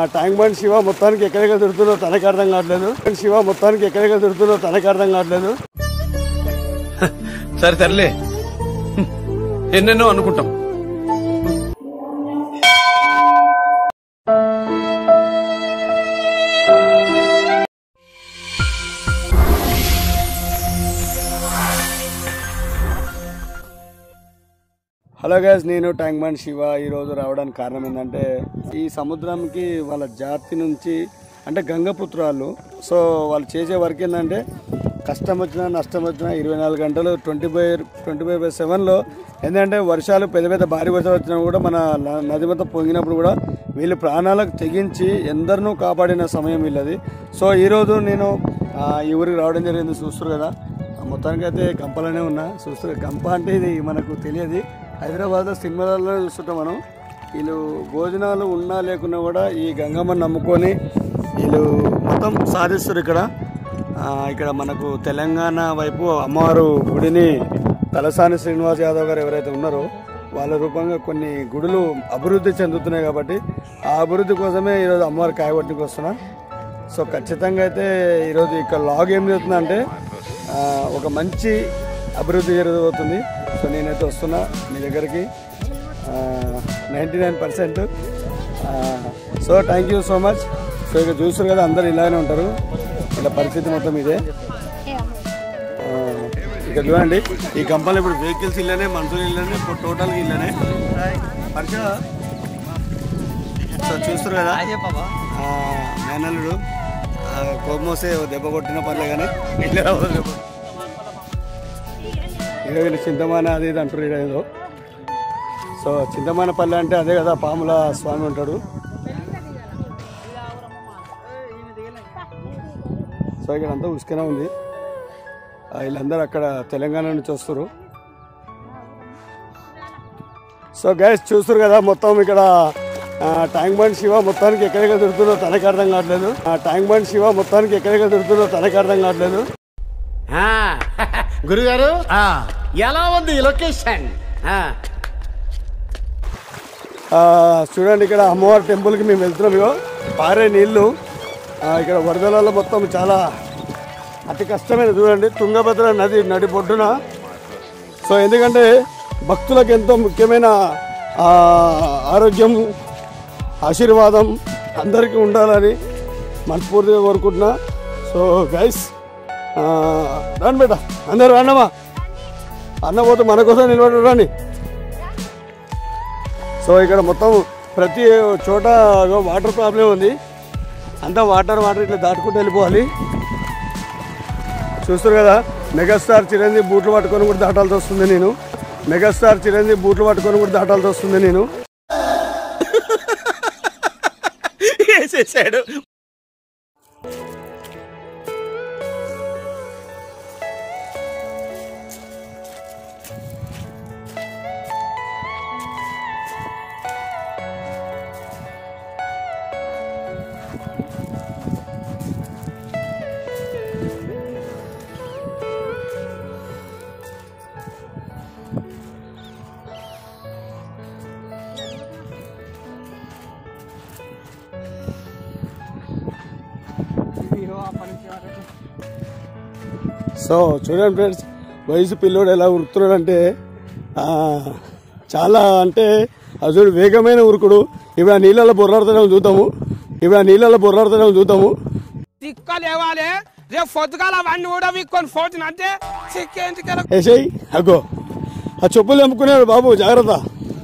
ఆ ట్యాంక్ బండ్ శివ మొత్తానికి ఎక్కడెక్కడ తిడుతుందో తనకి అర్థం కావట్లేదు శివ మొత్తానికి ఎక్కడెక్కడ తిడుతుందో తనకి అర్థం కావట్లేదు సరే తరలే ఎన్నెన్నో అనుకుంటాం హలో గైస్ నేను ట్యాంక్ బండ్ శివ ఈరోజు రావడానికి కారణం ఏంటంటే ఈ సముద్రంకి వాళ్ళ జాతి నుంచి అంటే గంగపుత్రాలు సో వాళ్ళు చేసే వర్క్ ఏంటంటే కష్టం వచ్చినా నష్టం వచ్చినా ఇరవై నాలుగు గంటలు twenty by twenty five by సెవెన్లో ఏంటంటే వర్షాలు పెద్ద పెద్ద భారీ వర్షాలు వచ్చినా కూడా మన న- నది మొత్తం పొంగినప్పుడు కూడా వీళ్ళు ప్రాణాలకు తెగించి ఎందరినూ కాపాడిన సమయం వీళ్ళది సో ఈరోజు నేను ఆ, ఈ ఊరికి రావడం జరిగింది చూస్తారు కదా మొత్తానికి అయితే గంపలోనే ఉన్నా చూస్తారు గంప అంటే ఇది మనకు తెలియదు హైదరాబాద్లో సినిమాలలో చూస్తుంటాం మనం వీళ్ళు భోజనాలు ఉన్నా లేకున్నా కూడా ఈ గంగమ్మని నమ్ముకొని వీళ్ళు మొత్తం సాధిస్తారు ఇక్కడ ఆ, ఇక్కడ మనకు తెలంగాణ వైపు అమ్మవారు గుడిని తలసాని శ్రీనివాస్ యాదవ్ గారు ఎవరైతే ఉన్నారో వాళ్ళ రూపంగా కొన్ని గుడులు అభివృద్ధి చెందుతున్నాయి కాబట్టి ఆ అభివృద్ధి కోసమే ఈరోజు అమ్మవారి కాయబట్టికి వస్తున్నా సో ఖచ్చితంగా అయితే ఈరోజు ఇక్కడ లాగ్ ఏం జరుగుతుందంటే ఆ, ఒక మంచి అభివృద్ధి జరగబోతుంది సో నేనైతే వస్తున్నా మీ దగ్గరికి ninety nine percent so thank you so much so ఇక చూస్తారు కదా అందరు ఇలానే ఉంటారు ఇలా పరిస్థితి మొత్తం ఇదే ఆ, ఇక్కడ చూడండి ఈ కంపెనీ ఇప్పుడు వెహికల్స్ ఇల్లనే మనుషులు ఇల్లనే ఇప్పుడు టోటల్గా ఇల్లనే పరిచ సో చూస్తారు కదా ఆ, మేనల్లుడు ఆ, కోపం వస్తే ఓ దెబ్బ కొట్టిన పర్లే కానీ ఇట్లా రావద్దు దెబ్బ. ఇక వీళ్ళు చింతమాన అది ఇది అంటారు ఈడ ఏదో సో చింతమాన పల్లె అంటే అదే కదా పాముల స్వామి ఉంటాడు సో ఇక్కడ అంతా ఉసుకనే ఉంది ఆ, వీళ్ళందరూ అక్కడ తెలంగాణ నుంచి వస్తారు సో గైస్ చూస్తారు కదా మొత్తం ఇక్కడ ఆ, ట్యాంక్ బండ్ శివ మొత్తానికి ఎక్కడెక్కడ తిడుతుందో తనకి అర్థం కావట్లేదు ఆ ట్యాంక్ బండ్ శివ మొత్తానికి ఎక్కడెక్కడ తిడుతుందో తనకి అర్థం కావట్లేదు ఆ, గురుగారు ఎలా ఉంది ఈ లొకేషన్ ఆ, ఆ, చూడండి ఇక్కడ అమ్మవారి టెంపుల్కి మేము వెళ్తున్నాం ఇగో పారే నీళ్లు ఆ, ఇక్కడ వరదలలో మొత్తం చాలా అతి కష్టమైన చూడండి తుంగభద్ర నది నడి బొడ్డున సో ఎందుకంటే భక్తులకు ఎంతో ముఖ్యమైన ఆ, ఆరోగ్యం ఆశీర్వాదం అందరికీ ఉండాలని మనస్ఫూర్తిగా కోరుకుంటున్నా సో గైస్ రాండి బేట అందరు రాండమ్మా అన్న పోతే మన కోసం నిలబడి రాండి సో ఇక్కడ మొత్తం ప్రతి చోట వాటర్ ప్రాబ్లం ఉంది అంతా వాటర్ వాటర్ ఇట్లా దాటుకుంటూ వెళ్ళిపోవాలి చూస్తారు కదా మెగాస్టార్ చిరంజీవి బూట్లు పట్టుకొని కూడా దాటాల్సి వస్తుంది నేను మెగాస్టార్ చిరంజీవి బూట్లు పట్టుకొని కూడా దాటాల్సి వస్తుంది నేను వేసేసాడు సో చూడండి ఫ్రెండ్స్ వయసు పిల్లోడు ఎలా ఉరుకుతున్నాడు అంటే ఆ, చాలా అంటే అసలు వేగమైన ఉరుకుడు ఇప్పుడు ఆ నీళ్ళలో బొర్రాడుతూనే చూద్దాము ఇప్పుడు ఆ నీళ్ళలో బొర్రాడుతూనే చూద్దాము తిక్క లేవాలి రేపు పొద్దుగాల అవన్నీ కూడా వీక్కొని పోతున్నట్టే చిక్కేంటికి వేసేయి అగ్గో ఆ చెప్పులు తెంపుకున్నాడు బాబు జాగ్రత్త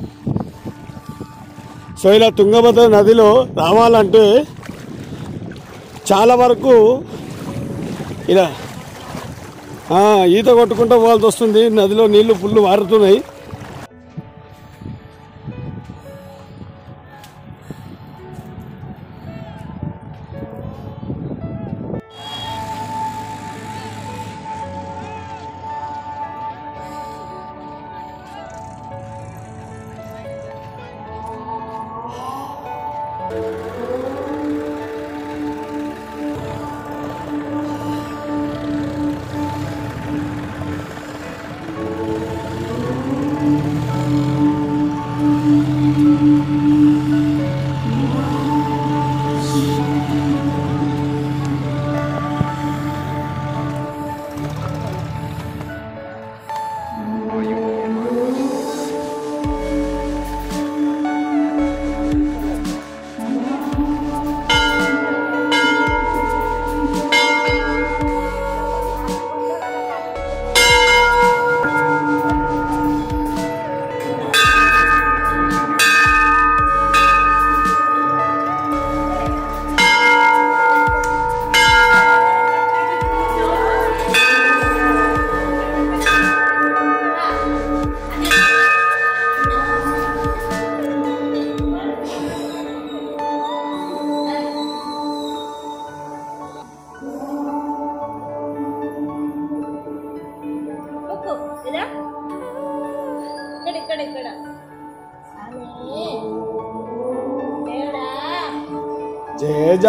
సో ఇలా తుంగభద్ర నదిలో రావాలంటే చాలా వరకు ఇలా ఆ, ఈత కొట్టుకుంటూ పోవాల్సి వస్తుంది నదిలో నీళ్లు ఫుల్ మారుతున్నాయి జేజ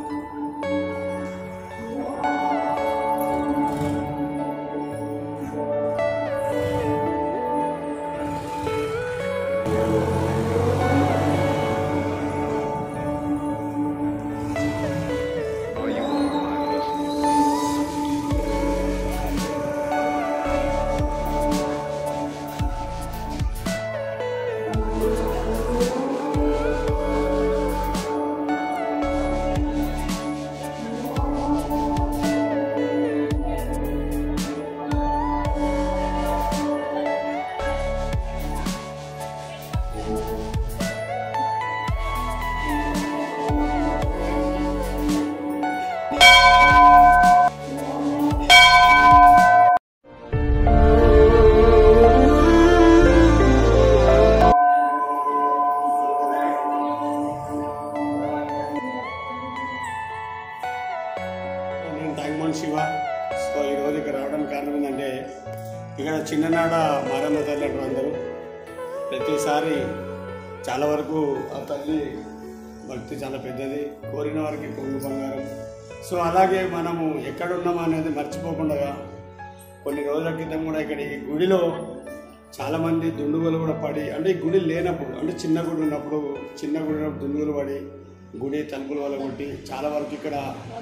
నేను ట్యాంక్మన్ శివ సో ఈరోజు ఇక్కడ రావడానికి కారణం ఏంటంటే ఇక్కడ చిన్ననాడ మారమ్మ తల్లి అంటారు అందరూ ప్రతిసారి చాలా వరకు ఆ తల్లి భక్తి చాలా పెద్దది కోరిన వారికి కొంగు బంగారం సో అలాగే మనము ఎక్కడున్నామా అనేది మర్చిపోకుండా కొన్ని రోజుల క్రితం కూడా ఇక్కడ ఈ గుడిలో చాలామంది దుండుగులు కూడా పడి అంటే ఈ గుడి లేనప్పుడు అంటే చిన్న గుడి ఉన్నప్పుడు చిన్న గుడి ఉన్నప్పుడు దుండుగులు పడి గుడి తలుపుల వల్ల కొట్టి చాలా వరకు ఇక్కడ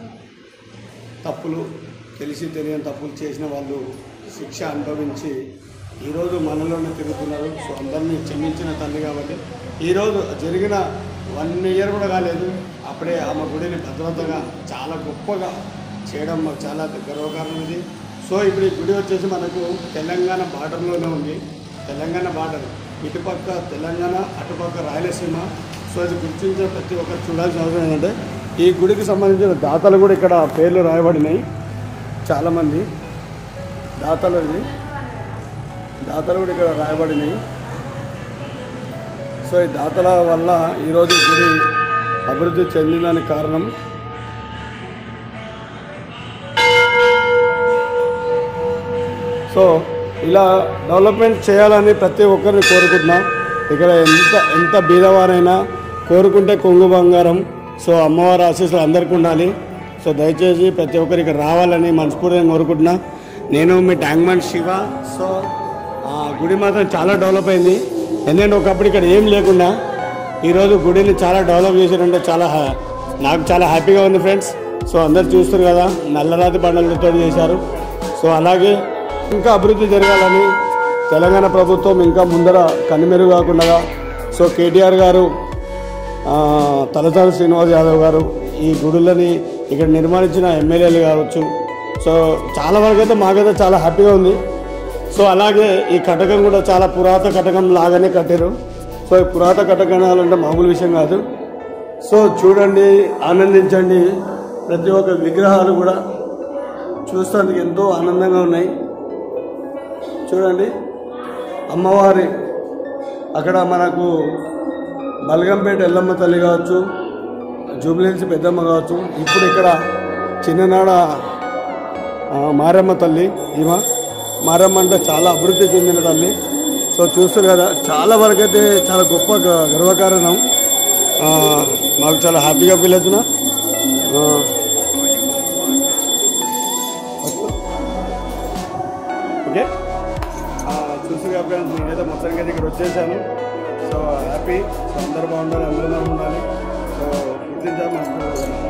తప్పులు తెలిసి తెలియని తప్పులు చేసిన వాళ్ళు శిక్ష అనుభవించి ఈరోజు మనలోనే తిరుగుతున్నారు సో అందరినీ క్షమించిన తల్లి కాబట్టి ఈరోజు జరిగిన వన్ ఇయర్ కూడా కాలేదు అప్పుడే ఆమె గుడిని భద్రతగా చాలా గొప్పగా చేయడం మాకు చాలా గర్వకారణం ఇది సో ఇప్పుడు ఈ గుడి వచ్చేసి మనకు తెలంగాణ బార్డర్లోనే ఉంది తెలంగాణ బార్డర్ ఇటుపక్క తెలంగాణ అటుపక్క రాయలసీమ సో ఇది గుర్తించిన ప్రతి ఒక్కరు చూడాల్సిన అవసరం ఏంటంటే ఈ గుడికి సంబంధించిన దాతలు కూడా ఇక్కడ పేర్లు రాయబడినాయి చాలామంది దాతలు ఇది దాతలు కూడా ఇక్కడ రాయబడినాయి సో ఈ దాతల వల్ల ఈరోజు ఈ గుడి అభివృద్ధి చెందిందానికి కారణం సో ఇలా డెవలప్మెంట్ చేయాలని ప్రతి ఒక్కరిని కోరుకుంటున్నాం ఇక్కడ ఎంత ఎంత బీదవారైనా కోరుకుంటే కొంగు బంగారం సో అమ్మవారి ఆశీస్సులు అందరికీ ఉండాలి సో దయచేసి ప్రతి ఒక్కరు ఇక్కడ రావాలని మనస్ఫూర్తిగా కోరుకుంటున్నా నేను మీ ట్యాంక్మన్ శివ సో ఆ గుడి మాత్రం చాలా డెవలప్ అయింది ఎందుకంటే ఒకప్పుడు ఇక్కడ ఏం లేకుండా ఈరోజు గుడిని చాలా డెవలప్ చేశారంటే చాలా హా- నాకు చాలా హ్యాపీగా ఉంది ఫ్రెండ్స్ సో అందరు చూస్తారు కదా నల్లరాతి బండలతో చేశారు సో అలాగే ఇంకా అభివృద్ధి జరగాలని తెలంగాణ ప్రభుత్వం ఇంకా ముందర కనుమెరుగు కాకుండా సో కేటీఆర్ గారు ఆ, తలసాని శ్రీనివాస్ యాదవ్ గారు ఈ గుడులని ఇక్కడ నిర్మాణించిన ఎమ్మెల్యేలు కావచ్చు సో చాలా వరకు అయితే మాకైతే చాలా హ్యాపీగా ఉంది సో అలాగే ఈ కటకం కూడా చాలా పురాత కటకం లాగానే కట్టారు సో ఈ పురాత కటకణాలు అంటే మామూలు విషయం కాదు సో చూడండి ఆనందించండి ప్రతి ఒక్క విగ్రహాలు కూడా చూస్తానికి ఎంతో ఆనందంగా ఉన్నాయి చూడండి అమ్మవారి అక్కడ మనకు బల్గంపేట ఎల్లమ్మ తల్లి కావచ్చు జూబ్లీహిల్స్ పెద్దమ్మ కావచ్చు ఇప్పుడు ఇక్కడ చిన్ననాడ ఆ, మారమ్మ తల్లి ఈమె మారమ్మ అంటే చాలా అభివృద్ధి చెందిన తల్లి సో చూస్తారు కదా చాలా వరకు అయితే చాలా గొప్ప గ- గర్వకారణం ఆ, మాకు చాలా హ్యాపీగా ఫీల్ అవుతున్నా ఆ, ఓకే ఆ, చూసి కాబట్టి నేనైతే మొత్తానికి అయితే ఇక్కడ వచ్చేసాను సో హ్యాపీ సో అందరు బాగుండాలి అందరూ ఉండాలి సో గుర్తించాలి మనకు